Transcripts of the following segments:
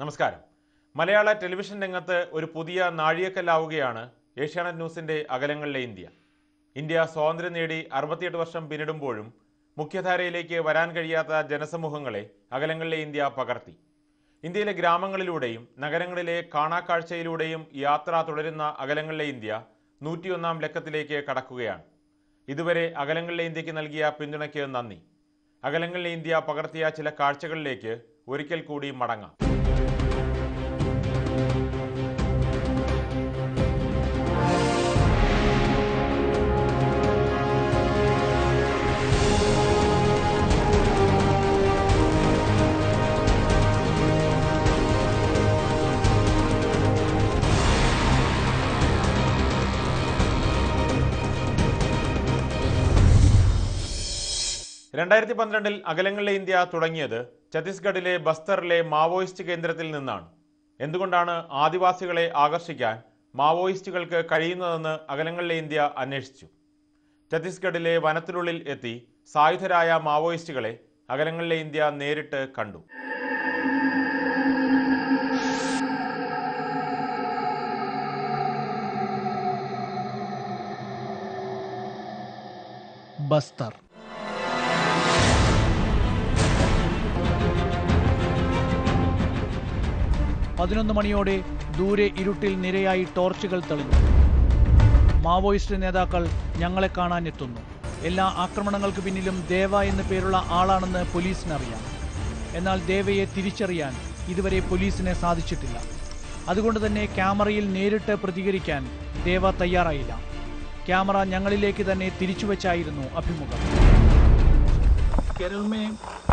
നമസ്കാരം മലയാള ടെലിവിഷൻ രംഗത്ത് ഒരു പുതിയ നാഴികക്കല്ലാവുകയാണ് ഏഷ്യാനെറ്റ് ന്യൂസിന്റെ അകലങ്ങളിലെ ഇന്ത്യ ഇന്ത്യ സ്വാതന്ത്ര്യം നേടി അറുപത്തിയെട്ട് വർഷം പിന്നിടുമ്പോഴും മുഖ്യധാരയിലേക്ക് വരാൻ കഴിയാത്ത ജനസമൂഹങ്ങളെ അകലങ്ങളിലെ ഇന്ത്യ പകർത്തി ഇന്ത്യയിലെ ഗ്രാമങ്ങളിലൂടെയും നഗരങ്ങളിലെ കാണാക്കാഴ്ചയിലൂടെയും യാത്ര തുടരുന്ന അകലങ്ങളിലെ ഇന്ത്യ നൂറ്റിയൊന്നാം ലക്കത്തിലേക്ക് കടക്കുകയാണ് ഇതുവരെ അകലങ്ങളിലെ ഇന്ത്യക്ക് നൽകിയ പിന്തുണയ്ക്ക് നന്ദി അകലങ്ങളിലെ ഇന്ത്യ പകർത്തിയ ചില കാഴ്ചകളിലേക്ക് ഒരിക്കൽ കൂടി മടങ്ങാം രണ്ടായിരത്തി പന്ത്രണ്ടിൽ അകലങ്ങളിലെ ഇന്ത്യ തുടങ്ങിയത് ഛത്തീസ്ഗഡിലെ ബസ്തറിലെ മാവോയിസ്റ്റ് കേന്ദ്രത്തിൽ നിന്നാണ് എന്തുകൊണ്ടാണ് ആദിവാസികളെ ആകർഷിക്കാൻ മാവോയിസ്റ്റുകൾക്ക് കഴിയുന്നതെന്ന് അകലങ്ങളിലെ ഇന്ത്യ അന്വേഷിച്ചു ഛത്തീസ്ഗഡിലെ വനത്തിനുള്ളിൽ എത്തി സായുധരായ മാവോയിസ്റ്റുകളെ അകലങ്ങളിലെ ഇന്ത്യ നേരിട്ട് കണ്ടു ബസ്തർ പതിനൊന്ന് മണിയോടെ ദൂരെ ഇരുട്ടിൽ നിരയായി ടോർച്ചുകൾ തെളിഞ്ഞു മാവോയിസ്റ്റ് നേതാക്കൾ ഞങ്ങളെ കാണാൻ എത്തുന്നു എല്ലാ ആക്രമണങ്ങൾക്ക് പിന്നിലും ദേവ എന്നു പേരുള്ള ആളാണെന്ന് പോലീസിനറിയാം എന്നാൽ ദേവയെ തിരിച്ചറിയാൻ ഇതുവരെ പോലീസിന് സാധിച്ചിട്ടില്ല അതുകൊണ്ട് തന്നെ ക്യാമറയിൽ നേരിട്ട് പ്രതികരിക്കാൻ ദേവ തയ്യാറായില്ല ക്യാമറ ഞങ്ങളിലേക്ക് തന്നെ തിരിച്ചുവച്ചായിരുന്നു അഭിമുഖം केरल में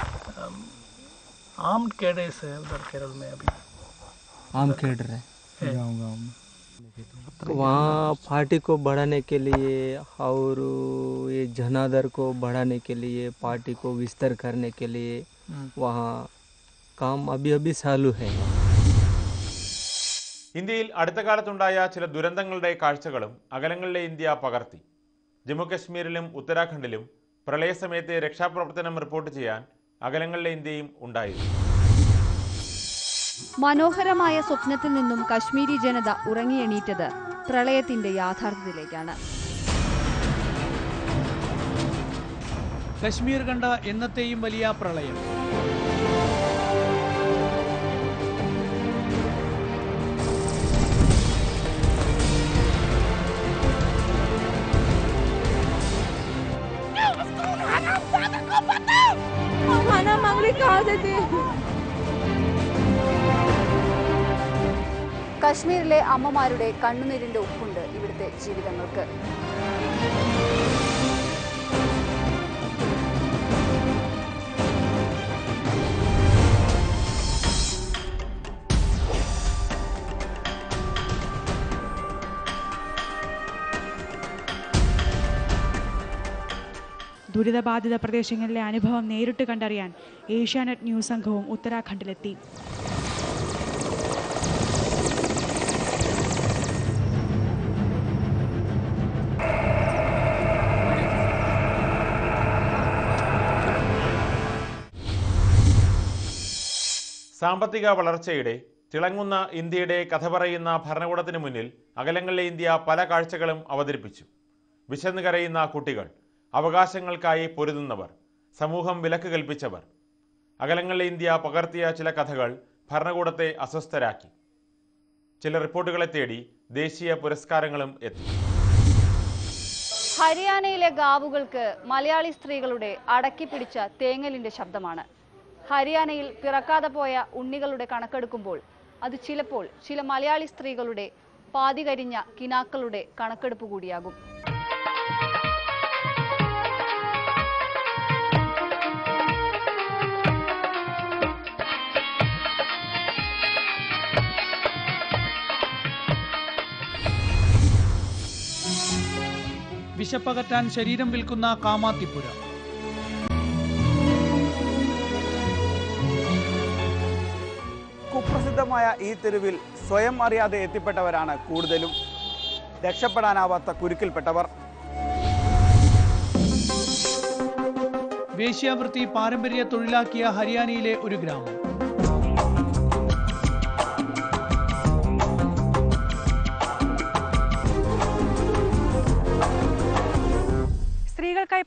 आम कैडेस है उधर केरल में अभी आम खेड़ रहे है। गाँव गाँव में वहाँ पार्टी को बढ़ाने के लिए और ये जनादर को बढ़ाने के लिए पार्टी को विस्तार करने के लिए वहाँ काम अभी अभी चालू है ഇന്ത്യയിൽ അടുത്ത കാലത്തുണ്ടായ ചില ദുരന്തങ്ങളുടെ കാഴ്ചകളും അകലങ്ങളിലെ ഇന്ത്യ പകർത്തി ജമ്മു കശ്മീരിലും ഉത്തരാഖണ്ഡിലും പ്രളയസമയത്തെ രക്ഷാപ്രവർത്തനം റിപ്പോർട്ട് ചെയ്യാൻ അകലങ്ങളിലെ ഇന്ത്യയും ഉണ്ടായിരുന്നു മനോഹരമായ സ്വപ്നത്തിൽ നിന്നും കശ്മീരി ജനത ഉറങ്ങിയെണീറ്റത് പ്രളയത്തിന്റെ യാഥാർത്ഥ്യത്തിലേക്കാണ് കശ്മീർ കണ്ട എന്നത്തെയും വലിയ പ്രളയം കശ്മീരിലെ അമ്മമാരുടെ കണ്ണുനീരിന്റെ ഉപ്പുണ്ട് ഇവിടുത്തെ ജീവിതങ്ങൾക്ക് ദുരിതബാധിത പ്രദേശങ്ങളിലെ അനുഭവം നേരിട്ട് കണ്ടറിയാൻ ഏഷ്യാനെറ്റ് ന്യൂസ് സംഘവും ഉത്തരാഖണ്ഡിലെത്തി സാമ്പത്തിക വളർച്ചയുടെ തിളങ്ങുന്ന ഇന്ത്യയുടെ കഥ പറയുന്ന ഭരണകൂടത്തിന് മുന്നിൽ അകലങ്ങളിലെ ഇന്ത്യ പല കാഴ്ചകളും അവതരിപ്പിച്ചു വിശന്ന് കരയുന്ന കുട്ടികൾ അവകാശങ്ങൾക്കായി പൊരുതുന്നവർ സമൂഹം വിലക്ക് കൽപ്പിച്ചവർ അകലങ്ങളിലെ ഇന്ത്യ പകർത്തിയ ചില കഥകൾ ഭരണകൂടത്തെ അസ്വസ്ഥരാക്കി ചില റിപ്പോർട്ടുകളെ തേടി ദേശീയ പുരസ്കാരങ്ങളും എത്തി ഹരിയാനയിലെ ഗാവുകൾക്ക് മലയാളി സ്ത്രീകളുടെ അടക്കിപ്പിടിച്ച തേങ്ങലിന്റെ ശബ്ദമാണ് ഹരിയാനയിൽ പിറക്കാതെ പോയ ഉണ്ണികളുടെ കണക്കെടുക്കുമ്പോൾ അത് ചിലപ്പോൾ ചില മലയാളി സ്ത്രീകളുടെ പാതികരിഞ്ഞ കിനാക്കളുടെ കണക്കെടുപ്പ് കൂടിയാകും വിശപ്പകറ്റാൻ ശരീരം വിൽക്കുന്ന കാമാത്തിപ്പുര കുപ്രസിദ്ധമായ ഈ തെരുവിൽ സ്വയം അറിയാതെ എത്തിപ്പെട്ടവരാണ് കൂടുതലും രക്ഷപ്പെടാനാവാത്ത കുരുക്കിൽപ്പെട്ടവർ വേശ്യാവൃത്തി പാരമ്പര്യ തൊഴിലാക്കിയ ഹരിയാനയിലെ ഒരു ഗ്രാമം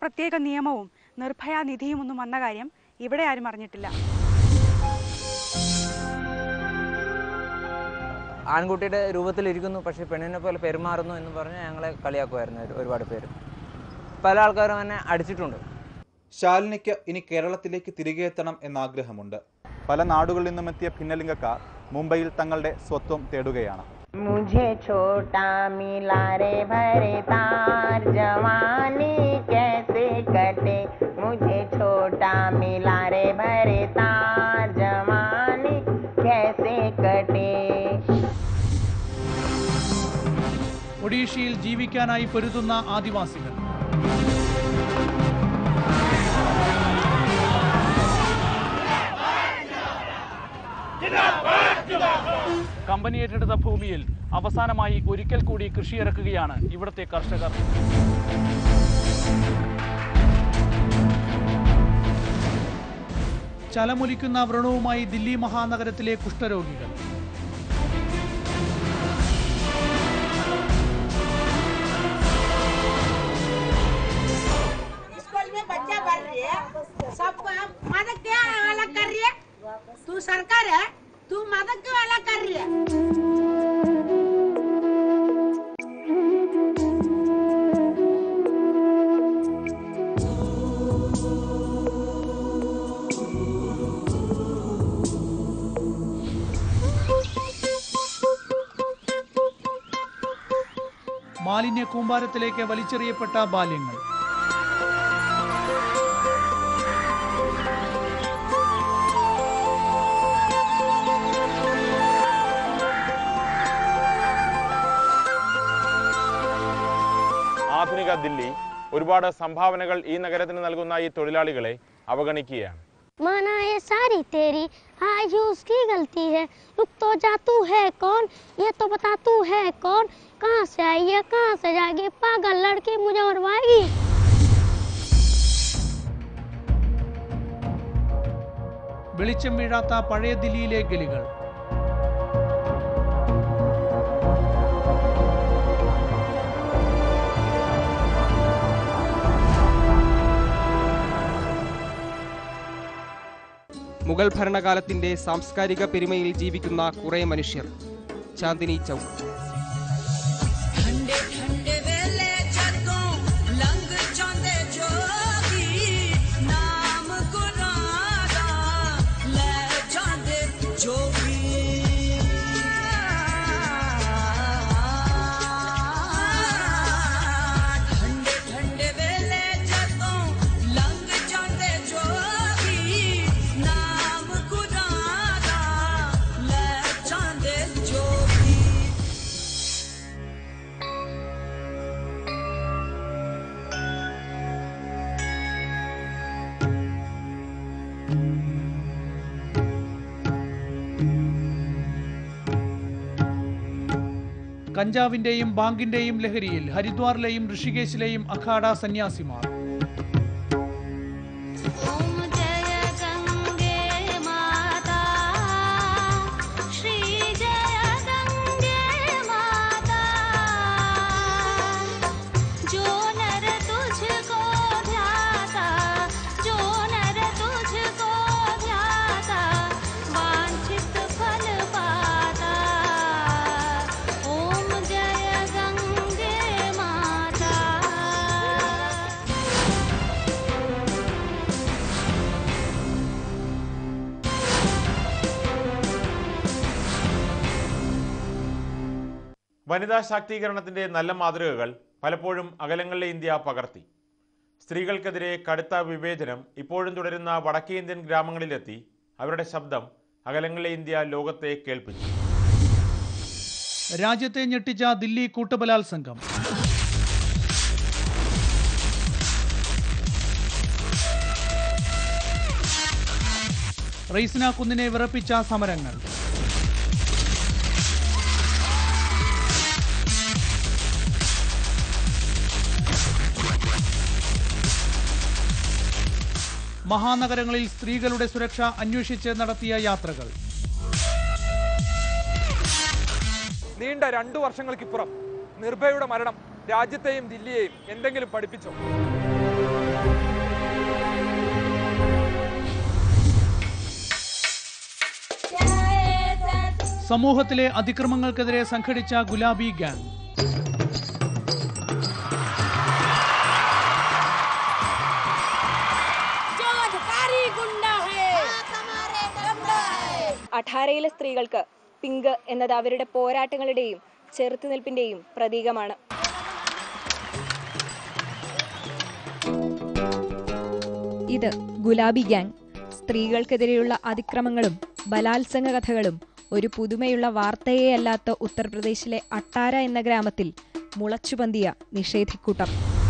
പ്രത്യേക നിയമവും നിർഭയ നിധിയും ഒന്നും വന്ന കാര്യം ഇവിടെ ആരും അറിഞ്ഞിട്ടില്ല ആൺകുട്ടിയുടെ രൂപത്തിലിരിക്കുന്നു പക്ഷേ പെണ്ണിനെ പോലെ പെരുമാറുന്നു എന്ന് പറഞ്ഞ് ഞങ്ങളെ കളിയാക്കുമായിരുന്നു ഒരു- ഒരുപാട് പേര് പല ആൾക്കാരും എന്നെ അടിച്ചിട്ടുണ്ട് ശാലിനിക്ക് ഇനി കേരളത്തിലേക്ക് തിരികെ എത്തണം എന്ന ആഗ്രഹമുണ്ട് പല നാടുകളിൽ നിന്നും എത്തിയ ഭിന്നലിംഗക്കാർ മുംബൈയിൽ തങ്ങളുടെ സ്വത്വം തേടുകയാണ് मुझे छोटा मिला रे भरे तार जवानी कैसे कटे मुझे छोटा मिला रे भरे तार जवानी कैसे कटे ഒഡീഷയിൽ ജീവിക്കാനായി പൊരുതുന്ന ആദിവാസികൾ കമ്പനി ഏറ്റെടുത്ത ഭൂമിയിൽ അവസാനമായി ഒരിക്കൽ കൂടി കൃഷിയിറക്കുകയാണ് ഇവിടുത്തെ കർഷകർ ചലമൊലിക്കുന്ന വ്രണവുമായി ദില്ലി മഹാനഗരത്തിലെ കുഷ്ഠരോഗികൾ स्कूल में बच्चा पढ़ रही है सबको हम मादक क्या अलग कर रही है तू सरकार है तू मादक क्यों अलग कर रही है മാലിന്യ കൂമ്പാരത്തിലേക്ക് വലിച്ചെറിയപ്പെട്ട ബാല്യങ്ങൾ ആധുനിക ദില്ലി ഒരുപാട് സംഭാവനകൾ ഈ നഗരത്തിന് നൽകുന്ന ഈ തൊഴിലാളികളെ അവഗണിക്കുകയാണ് माना ये सारी तेरी आज उसकी गलती है रुक तो जा तू है कौन ये तो बता तू है कौन कहाँ से आई है कहाँ से जाएगी पागल लड़की मुझे मरवाएगी വെളിച്ചം വീഴാത്ത പഴയ ദില്ലിയിലെ ഗലികൾ മുഗൾ ഭരണകാലത്തിന്റെ സാംസ്കാരിക പെരുമയിൽ ജീവിക്കുന്ന കുറെ മനുഷ്യർ ചാന്ദിനി ചൗക്ക് ठंडे ठंडे वेले जदों लंघ जांदे जोगी नाम गुनाह दा ले जांदे जोगी ठंडे ठंडे वेले जदों लंघ जांदे जोगी नाम गुनाह दा ले जांदे जोगी കഞ്ചാവിന്റെയും ബാങ്കിന്റെയും ലഹരിയിൽ ഹരിദ്വാറിലെയും ഋഷികേശിലെയും അഖാഡ സന്യാസിമാർ ओम जय गंगे माता श्री जय गंगे माता जो नर तुझको ध्याता जो नर तुझको ध्याता वांछित फल पाता ओम जय गंगे माता വനിതാ ശാക്തീകരണത്തിന്റെ നല്ല മാതൃകകൾ പലപ്പോഴും അകലങ്ങളിലെ ഇന്ത്യ പകർത്തി സ്ത്രീകൾക്കെതിരെ കടുത്ത വിവേചനം ഇപ്പോഴും തുടരുന്ന വടക്കേ ഇന്ത്യൻ ഗ്രാമങ്ങളിലെത്തി അവരുടെ ശബ്ദം അകലങ്ങളിലെ ഇന്ത്യ ലോകത്തെ കേൾപ്പിച്ചു രാജ്യത്തെ ഞെട്ടിച്ച ദില്ലി കൂട്ടബലാത്സംഗം റെയ്സിന കുന്നിനെ വിറപ്പിച്ച സമരങ്ങൾ മഹാനഗരങ്ങളിൽ സ്ത്രീകളുടെ സുരക്ഷ അന്വേഷിച്ച് നടത്തിയ യാത്രകൾ നീണ്ട രണ്ടു വർഷങ്ങൾക്കിപ്പുറം നിർഭയയുടെ മരണം രാജ്യത്തെയും ദില്ലിയെയും എന്തെങ്കിലും പഠിപ്പിച്ചോ സമൂഹത്തിലെ അതിക്രമങ്ങൾക്കെതിരെ സംഘടിച്ച ഗുലാബി ഗ്യാങ് जो अधिकारी गुंडा है हमारे गुंडा है അഠാരയിലെ സ്ത്രീകൾക്ക് പിങ്ക് എന്നത് അവരുടെ പോരാട്ടങ്ങളുടെയും ചെറുത്തുനിൽപ്പിന്റെയും പ്രതീകമാണ് ഇത് ഗുലാബി ഗ്യാങ് സ്ത്രീകൾക്കെതിരെയുള്ള അതിക്രമങ്ങളും ബലാത്സംഗ കഥകളും ഒരു പുതുമയുള്ള വാർത്തയേ അല്ലാത്ത ഉത്തർപ്രദേശിലെ അട്ടാര എന്ന ഗ്രാമത്തിൽ മുളച്ചുപന്തിയ നിഷേധിക്കൂട്ടം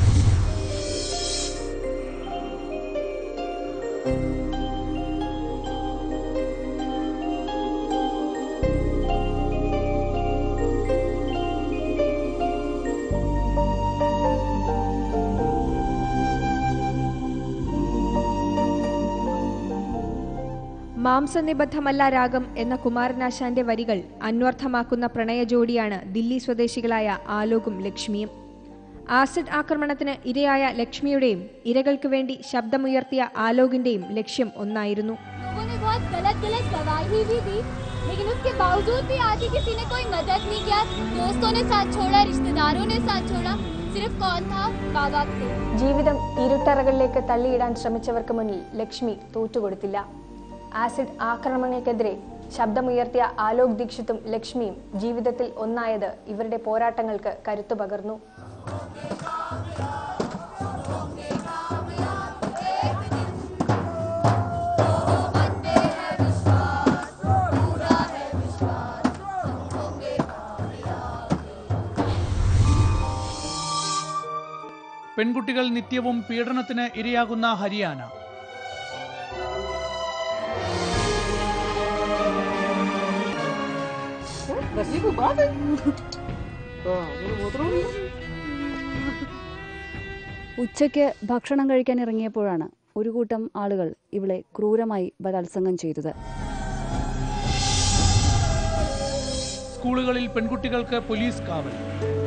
മാംസനിബദ്ധമല്ല രാഗം എന്ന കുമാരനാശാന്റെ വരികൾ അന്വർത്ഥമാക്കുന്ന പ്രണയ ജോഡിയാണ് ദില്ലി സ്വദേശികളായ ആലോകും ലക്ഷ്മിയും ആസിഡ് ആക്രമണത്തിന് ഇരയായ ലക്ഷ്മിയുടെയും ഇരകൾക്ക് വേണ്ടി ശബ്ദമുയർത്തിയ ആലോകിന്റെയും ലക്ഷ്യം ഒന്നായിരുന്നു लोगों ने बहुत गलत गलत गवाही भी दी लेकिन उसके बावजूद भी आगे किसी ने कोई मदद नहीं किया दोस्तों ने साथ छोड़ा रिश्तेदारों ने साथ छोड़ा सिर्फ कौन था माँ बाप थे ജീവിതം ഇരുട്ടറകളിലേക്ക് തള്ളിയിടാൻ ശ്രമിച്ചവർക്ക് മുന്നിൽ ലക്ഷ്മി തോറ്റുകൊടുത്തില്ല ആസിഡ് ആക്രമണങ്ങൾക്കെതിരെ ശബ്ദമുയർത്തിയ ആലോക് ദീക്ഷിത്തും ലക്ഷ്മിയും ജീവിതത്തിൽ ഒന്നായത് ഇവരുടെ പോരാട്ടങ്ങൾക്ക് കരുത്തു പകർന്നു പെൺകുട്ടികൾ നിത്യവും പീഡനത്തിന് ഇരയാകുന്ന ഹരിയാന ഉച്ചയ്ക്ക് ഭക്ഷണം കഴിക്കാൻ ഇറങ്ങിയപ്പോഴാണ് ഒരു കൂട്ടം ആളുകൾ ഇവളെ ക്രൂരമായി ബലാത്സംഗം ചെയ്തത് സ്കൂളുകളിൽ പെൺകുട്ടികൾക്ക് പോലീസ് കാവൽ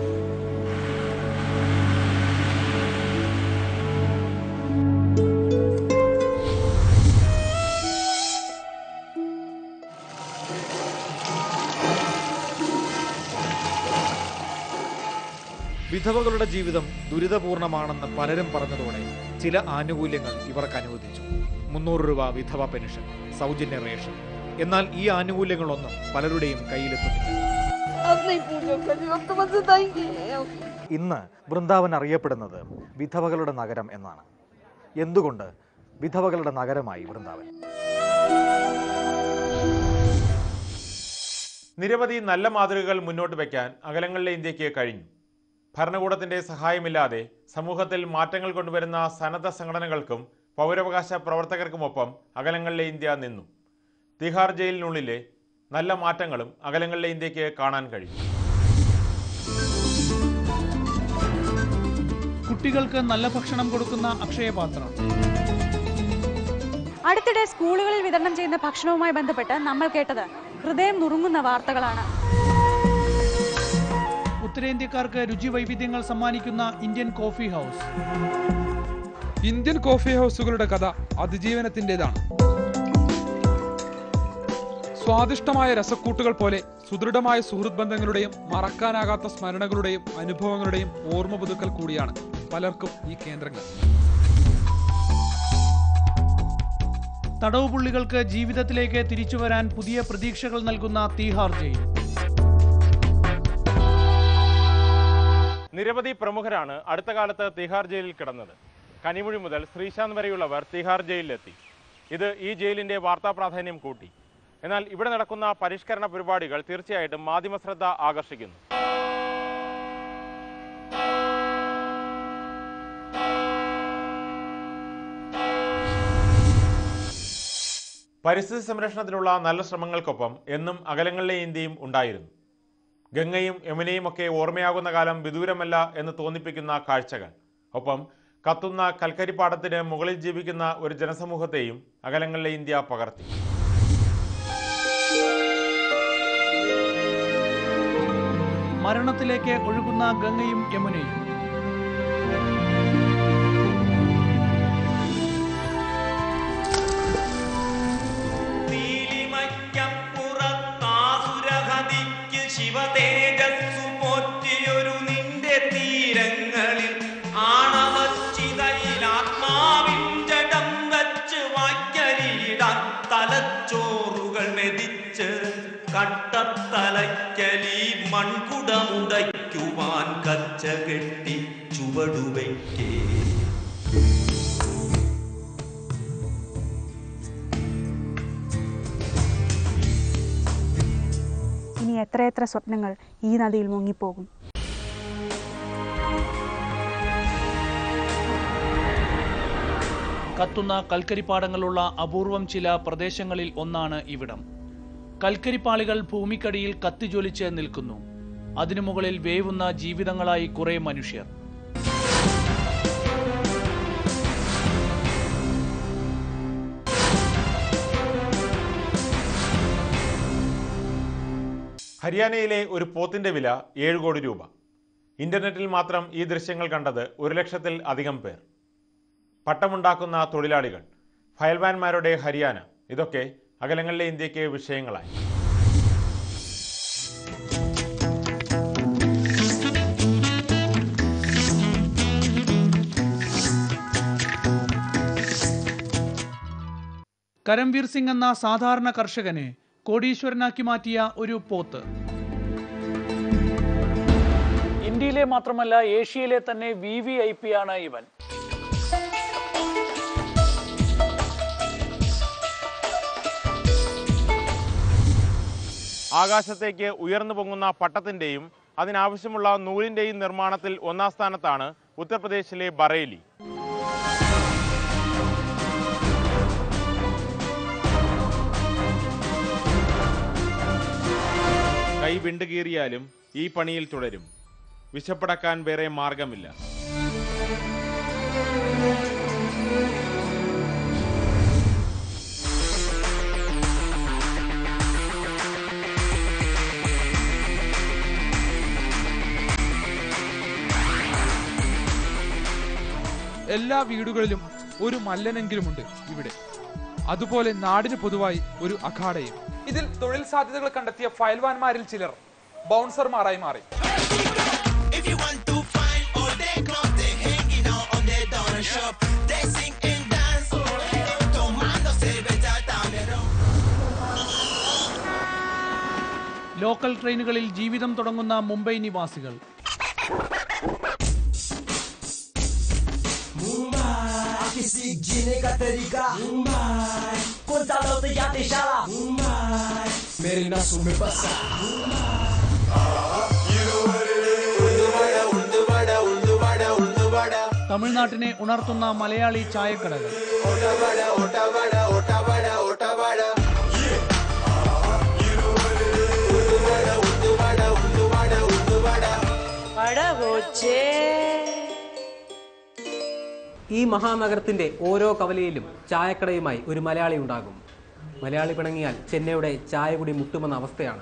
വിധവകളുടെ ജീവിതം ദുരിതപൂർണമാണെന്ന് പലരും പറഞ്ഞതോടെ ചില ആനുകൂല്യങ്ങൾ ഇവർക്ക് അനുവദിച്ചു മുന്നൂറ് രൂപ വിധവ പെൻഷൻ സൗജന്യ റേഷൻ എന്നാൽ ഈ ആനുകൂല്യങ്ങളൊന്നും പലരുടെയും കയ്യിലെത്തുന്നില്ല अब नहीं पूछो कभी अब तो मत बताएंगे ഇന്ന് വൃന്ദാവൻ അറിയപ്പെടുന്നത് വിധവകളുടെ നഗരം എന്നാണ് എന്തുകൊണ്ട് വിധവകളുടെ നഗരമായി വൃന്ദാവൻ നിരവധി നല്ല മാതൃകകൾ മുന്നോട്ട് വയ്ക്കാൻ അകലങ്ങളിലെ ഇന്ത്യക്ക് കഴിഞ്ഞു ഭരണകൂടത്തിന്റെ സഹായമില്ലാതെ സമൂഹത്തിൽ മാറ്റങ്ങൾ കൊണ്ടുവരുന്ന സന്നദ്ധ സംഘടനകൾക്കും പൗരാവകാശ പ്രവർത്തകർക്കുമൊപ്പം അകലങ്ങളിലെ ഇന്ത്യ നിന്നു തിഹാർ ജയിലിനുള്ളിലെ നല്ല മാറ്റങ്ങളും അകലങ്ങളിലെ ഇന്ത്യക്ക് കാണാൻ കഴിയും കുട്ടികൾക്ക് നല്ല ഭക്ഷണം കൊടുക്കുന്ന അക്ഷയപാത്രം അടുത്തിടെ സ്കൂളുകളിൽ വിതരണം ചെയ്യുന്ന ഭക്ഷണവുമായി ബന്ധപ്പെട്ട് നമ്മൾ കേട്ടത് ഹൃദയം നുറുങ്ങുന്ന വാർത്തകളാണ് ഉത്തരേന്ത്യക്കാർക്ക് രുചി വൈവിധ്യങ്ങൾ സമ്മാനിക്കുന്ന Indian coffee house Indian coffee ഹൗസുകളുടെ കഥ അതിജീവനത്തിൻ്റെതാണ് സ്വാദിഷ്ടമായ രസക്കൂട്ടുകൾ പോലെ സുദൃഢമായ സുഹൃത്ത് ബന്ധങ്ങളുടെയും മറക്കാനാകാത്ത സ്മരണകളുടെയും അനുഭവങ്ങളുടെയും ഓർമ്മ പുതുക്കൽ കൂടിയാണ് പലർക്കും ഈ കേന്ദ്രങ്ങൾ തടവുപുള്ളികൾക്ക് ജീവിതത്തിലേക്ക് തിരിച്ചുവരാൻ പുതിയ പ്രതീക്ഷകൾ നൽകുന്ന തീഹാർ ജയിൽ നിരവധി പ്രമുഖരാണ് അടുത്ത കാലത്ത് തിഹാർ ജയിലിൽ കിടന്നത് കനിമൊഴി മുതൽ ശ്രീശാന്ത് വരെയുള്ളവർ തിഹാർ ജയിലിലെത്തി ഇത് ഈ ജയിലിന്റെ വാർത്താ പ്രാധാന്യം കൂട്ടി എന്നാൽ ഇവിടെ നടക്കുന്ന പരിഷ്കരണ പരിപാടികൾ തീർച്ചയായിട്ടും മാധ്യമശ്രദ്ധ ആകർഷിക്കുന്നു പരിസ്ഥിതി സംരക്ഷണത്തിനുള്ള നല്ല ശ്രമങ്ങൾക്കൊപ്പം എന്നും അകലങ്ങളിലെ ഇന്ത്യയും ഉണ്ടായിരുന്നു ഗംഗയും യമുനയും ഒക്കെ ഓർമ്മയാകുന്ന കാലം വിദൂരമല്ല എന്ന് തോന്നിപ്പിക്കുന്ന കാഴ്ചകൾ ഒപ്പം കത്തുന്ന കൽക്കരിപ്പാടത്തിന് മുകളിൽ ജീവിക്കുന്ന ഒരു ജനസമൂഹത്തെയും അകലങ്ങളിലെ ഇന്ത്യ പകർത്തി മരണത്തിലേക്ക് ഒഴുകുന്ന ഗംഗയും യമുനയും മാൻ കച്ച കെട്ടി ചുവടുവയ്ക്കേ ഇനി എത്രയെത്ര സ്വപ്നങ്ങൾ ഈ നദിയിൽ മുങ്ങിപ്പോകും കത്തുന്ന കൽക്കരിപ്പാടങ്ങളുള്ള അപൂർവം ചില പ്രദേശങ്ങളിൽ ഒന്നാണ് ഇവിടം കൽക്കരിപ്പാളികൾ ഭൂമിക്കടിയിൽ കത്തിജ്വലിച്ച് നിൽക്കുന്നു അതിനു മുകളിൽ വേവുന്ന ജീവിതങ്ങളായി കുറെ മനുഷ്യർ ഹരിയാനയിലെ ഒരു പോത്തിന്റെ വില ഏഴ് കോടി രൂപ ഇന്റർനെറ്റിൽ മാത്രം ഈ ദൃശ്യങ്ങൾ കണ്ടത് ഒരു ലക്ഷത്തിൽ അധികം പേർ പട്ടമുണ്ടാക്കുന്ന തൊഴിലാളികൾ ഫയൽവാൻമാരുടെ ഹരിയാന ഇതൊക്കെ അകലങ്ങളിലെ ഇന്ത്യക്ക് വിഷയങ്ങളായി കരംവീർ സിംഗ് എന്ന സാധാരണ കർഷകനെ കോടീശ്വരനാക്കി മാറ്റിയ ഒരു പോത്ത് ഇന്ത്യയിലെ മാത്രമല്ല ഏഷ്യയിലെ തന്നെ വി വി ഐ പി ആണ് ഇവൻ ആകാശത്തേക്ക് ഉയർന്നു പൊങ്ങുന്ന പട്ടത്തിന്റെയും അതിനാവശ്യമുള്ള നൂലിന്റെയും നിർമ്മാണത്തിൽ ഒന്നാം സ്ഥാനത്താണ് ഉത്തർപ്രദേശിലെ ബറേലി കൈ വിണ്ടുകീറിയാലും ഈ പണിയിൽ തുടരും വിശപ്പടക്കാൻ വേറെ മാർഗമില്ല എല്ലാ വീടുകളിലും ഒരു മല്ലനെങ്കിലുമുണ്ട് ഇവിടെ അതുപോലെ നാടിന് പൊതുവായി ഒരു അഖാഡയും ഇതിൽ തൊഴിൽ സാധ്യതകൾ കണ്ടെത്തിയ ഫയൽവാൻമാരിൽ ചിലർ ബൗൺസർമാരായി മാറി If you want to find all their clothes, they hanging out on their donor shop. They sing and dance, tomando cerveza down the road. Local ട്രെയിനുകളിൽ ജീവിതം തുടങ്ങുന്ന മുംബൈ നിവാസികൾ Aqui se जीने का तरीका कौन सा लौट जाते शाला मेरी नसों में बसा തമിഴ്നാട്ടിനെ ഉണർത്തുന്ന മലയാളി ചായക്കടകൾ ഈ മഹാനഗരത്തിന്റെ ഓരോ കവലയിലും ചായക്കടയുമായി ഒരു മലയാളി ഉണ്ടാകും മലയാളി പിണങ്ങിയാൽ ചെന്നൈയുടെ ചായ കുടി മുട്ടുമെന്ന അവസ്ഥയാണ്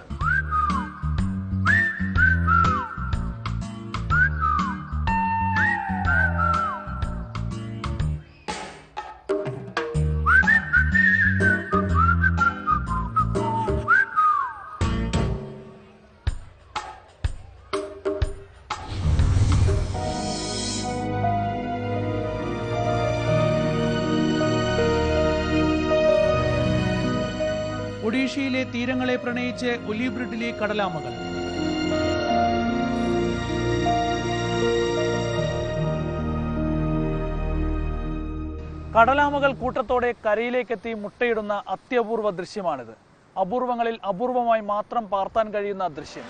ഒഡീഷയിലെ തീരങ്ങളെ പ്രണയിച്ച് ഒലിബ്രിഡിലെ കടലാമകൾ കടലാമകൾ കൂട്ടത്തോടെ കരയിലേക്കെത്തി മുട്ടയിടുന്ന അത്യപൂർവ ദൃശ്യമാണിത് അപൂർവങ്ങളിൽ അപൂർവമായി മാത്രം പാർത്താൻ കഴിയുന്ന ദൃശ്യം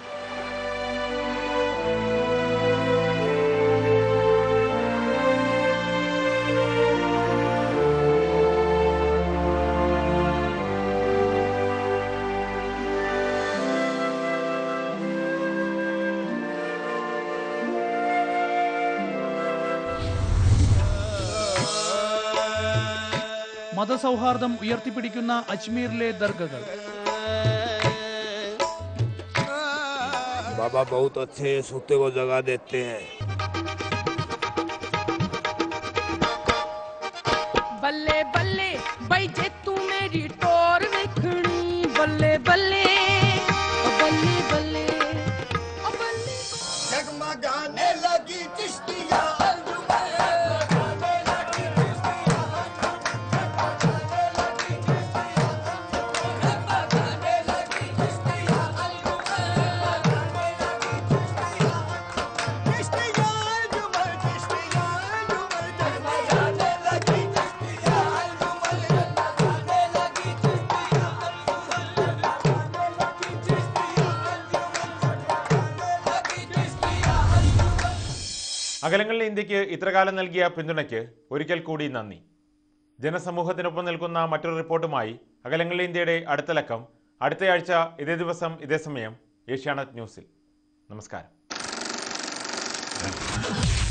മതസൗഹാർദ്ദം ഉയർത്തിപ്പിടിക്കുന്ന അജ്മീറിലെ ദർഗകൾ बाबा बहुत अच्छे हैं सोते को जगह देते हैं ਬੱਲੇ ਬੱਲੇ ਬਈ ਜੇ ਤੂੰ ਮੇਰੀ ਟੋਰ ਵੇਖਣੀ ਬੱਲੇ ਬੱਲੇ ਓ ਬੱਲੇ ਬੱਲੇ ਓ ਬੱਲੇ जगमगाने लगी चिश्तिया അകലങ്ങളിലെ ഇന്ത്യക്ക് ഇത്രകാലം നൽകിയ പിന്തുണയ്ക്ക് ഒരിക്കൽ കൂടി നന്ദി ജനസമൂഹത്തിനൊപ്പം നിൽക്കുന്ന മറ്റൊരു റിപ്പോർട്ടുമായി അകലങ്ങളിലെ ഇന്ത്യയുടെ അടുത്ത ലക്കം അടുത്തയാഴ്ച ഇതേ ദിവസം ഇതേ സമയം ഏഷ്യാനെറ്റ് ന്യൂസിൽ നമസ്കാരം